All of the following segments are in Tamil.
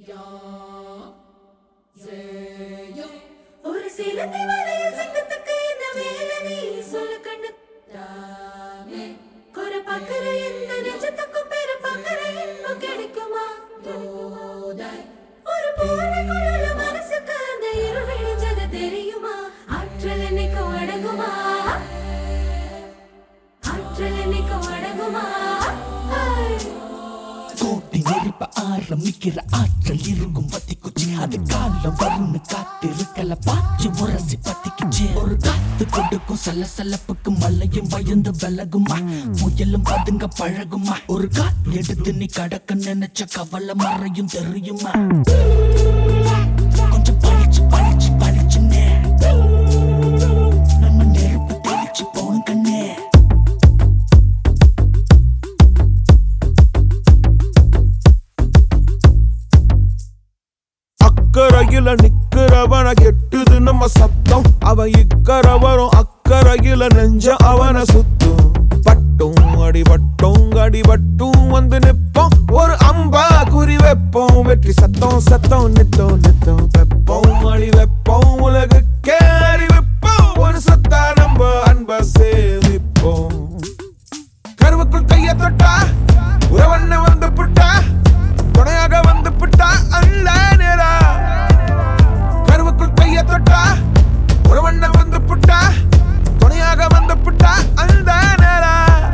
ஒரு சிலந்தி வலையில் சிக்கத்துக்கு என்ன வேலை நீ சொல்லு கண்ணு தானே குறை பார்க்கிற எந்த நெஞ்சத்துக்கும் பெற பார்க்கிற இன்பம் கிடைக்குமா தோதாய் ஒரு போர்வைக்குள்ள மனசுக்கு அந்த இருள் விழிஞ்சது தெரியுமா ஆற்றல் என்னைக்கும் அடங்குமா ஆற்றல் என்னைக்கும் அடங்குமா ஐ. கோட்டி நெருப்ப ஆரம்பிக்கிற ஆற்றல் இருக்கும் பத்திக்குச்சு அது காலம் வரும்னு காத்திருக்கல பாய்ச்சி முரசி பத்திக்குச்சு ஒரு காத்து கொடுக்கும் சலசலப்புக்கு மலையும் பயந்து விலகுமா முயலும் பதுங்க பழகுமா ஒரு காத்து எடுத்து நீ கடக்க நினைச்ச கவலை மறையும் தெரியுமா கொஞ்சம் பழிச்சு பழிச்சு பழிச்சுன்னே நம்ம நெருப்பு தெளிச்சு போன கண்ணே அக்கறையில நிக்கிறவன கெட்டுது நம்ம சத்தம் அவன் இக்கரை வரும் அக்கறையில நெஞ்ச அவன சுத்தும் பட்டும் அடிபட்டும் அடிபட்டும் வந்து நிப்போம் ஒரு அம்பா குறி வைப்போம் வெற்றி சத்தம் சத்தம் நித்தம் நித்தம் வெப்போம் அடி வைப்போம் உலகுக்கே அறிவிப்போம் ஒரு சத்தா நம்ம அன்ப சேமிப்போம் கருவுக்குள் கைய தொட்டா உறவண்ண வந்து புட்டா துணையாக வந்து புட்டா அல்ல நேரா கருவுக்குள் கைய தொட்டா உறவண்ண வந்து புட்டா துணையாக வந்து புட்டா அந்த நேரா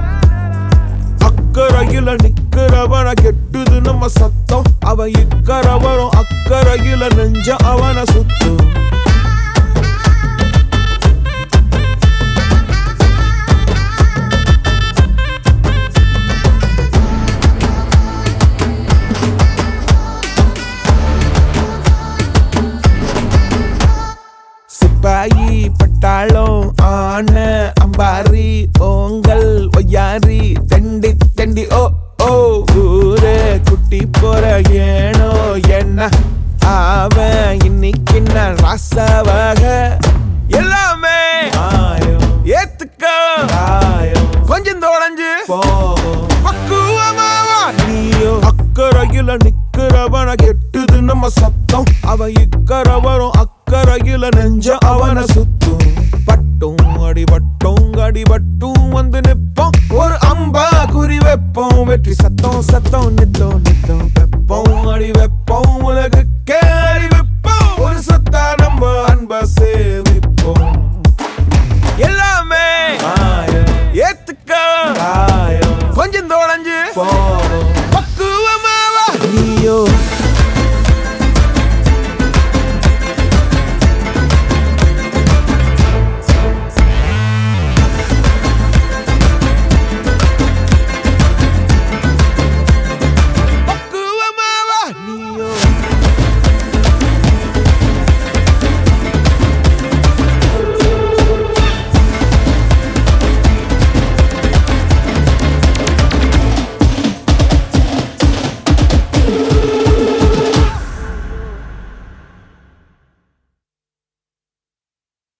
அக்கறையில நிக்கிறவன கெட்டுது நம்ம சத்தம் அவன் இக்கரை வரும் அக்கறையில நெஞ்ச அவன சுத்தும் சிப்பாயி பட்டாளம் ஆன அம்பாரி ஓங்கல் ஒய்யாரி தெண்டி தெண்டி ஓ ஓ ஊரே குட்டி போற ஏனோ என்ன அவன் இன்னைக்கு நான் ராசாவாக எல்லாமே ஏத்துக்கோ கொஞ்சம் தொடஞ்சு பக்குவமாவா நீயோ அக்கறையில நிக்கிறவன கெட்டுது நம்ம சத்தம் அவன் இக்கரை வரும் அக்கறையில நெஞ்ச அவன சுத்தும் பட்டும் அடிபட்டும் அடிபட்டும் வந்து நிப்போம் ஒரு அம்பா குறி வைப்போம் வெற்றி சத்தம் சத்தம் நித்தம் நித்தம் வெப்போம்